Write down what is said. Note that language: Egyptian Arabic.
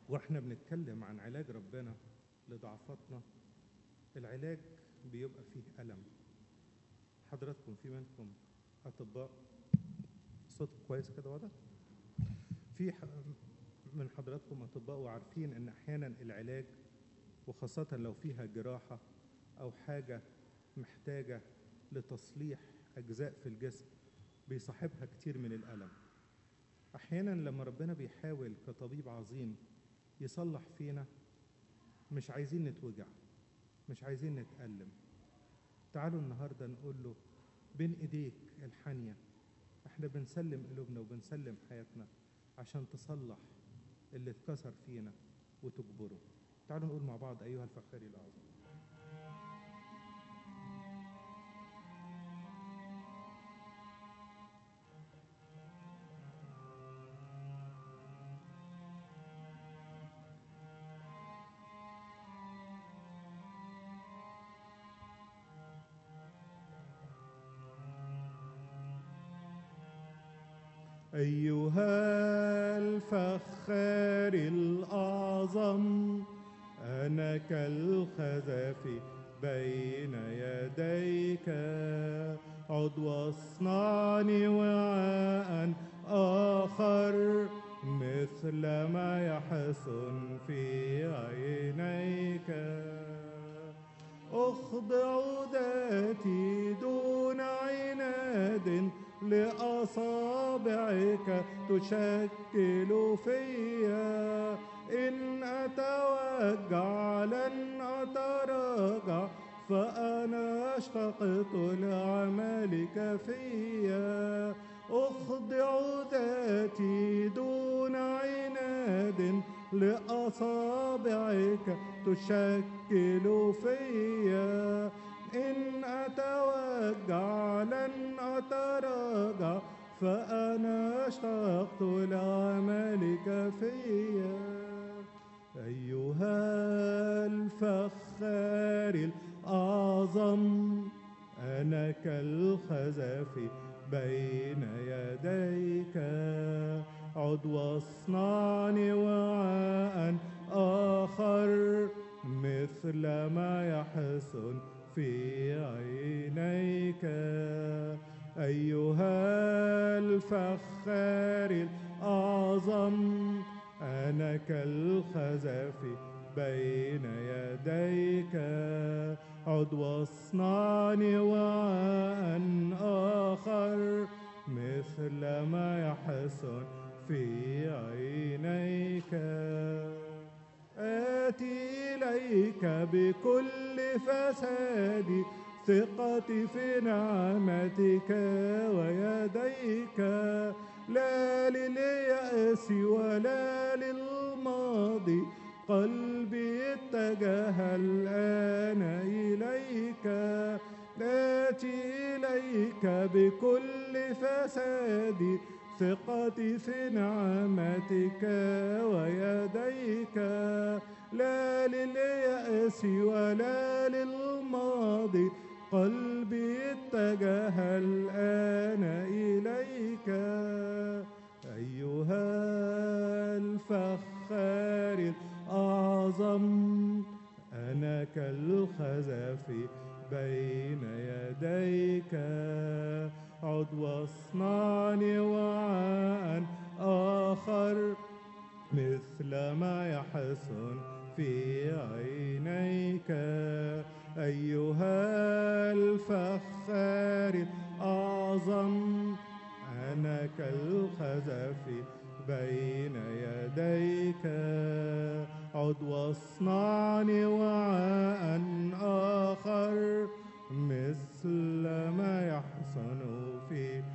واحنا بنتكلم عن علاج ربنا لضعفاتنا العلاج بيبقى فيه ألم حضراتكم في منكم أطباء صوت كويس كده واضح في ح- من حضراتكم أطباء وعارفين إن أحيانا العلاج وخاصة لو فيها جراحة أو حاجة محتاجة لتصليح أجزاء في الجسم بيصاحبها كتير من الألم أحيانا لما ربنا بيحاول كطبيب عظيم يصلح فينا مش عايزين نتوجع مش عايزين نتألم تعالوا النهاردة نقول له بين إيديك الحانية احنا بنسلم قلوبنا وبنسلم حياتنا عشان تصلح اللي اتكسر فينا وتجبره تعالوا نقول مع بعض أيها الفخاري الأعظم أيها الفخار الأعظم أنا كالخزف بين يديك عد واصنعني وعاء آخر مثل ما يحسن في عينيك أخضع ذاتي دون عناد لأصابعك تشكل فيا إن أتوجع لن أتراجع فأنا اشتقت لعملك فيا أخضع ذاتي دون عناد لأصابعك تشكل فيا إن أتوجع لن أتراجع فأنا اشتقت لعملك فيا أيها الفخار الأعظم أنا كالخزف بين يديك عد واصنعني وعاء آخر مثل ما يحسن في عينيك أيها الفخار الأعظم أنا كالخزف بين يديك عد واصنعني وعاء آخر مثل ما يحسن في عينيك آتي إليك بكل فسادي ثقتي في نعمتك ويديك لا لليأس ولا للماضي قلبي اتجه الآن إليك آتي إليك بكل فسادي ثقتي في نعمتك ويديك لا لليأس ولا للماضي قلبي اتجه الآن إليك أيها الفخار الأعظم أنا كالخزف بين يديك عد واصنعني وعاء آخر مثل ما يحسن في عينيك أيها الفخار الأعظم أنا كالخزف بين يديك عد واصنعني وعاء آخر مثل ما يحسن في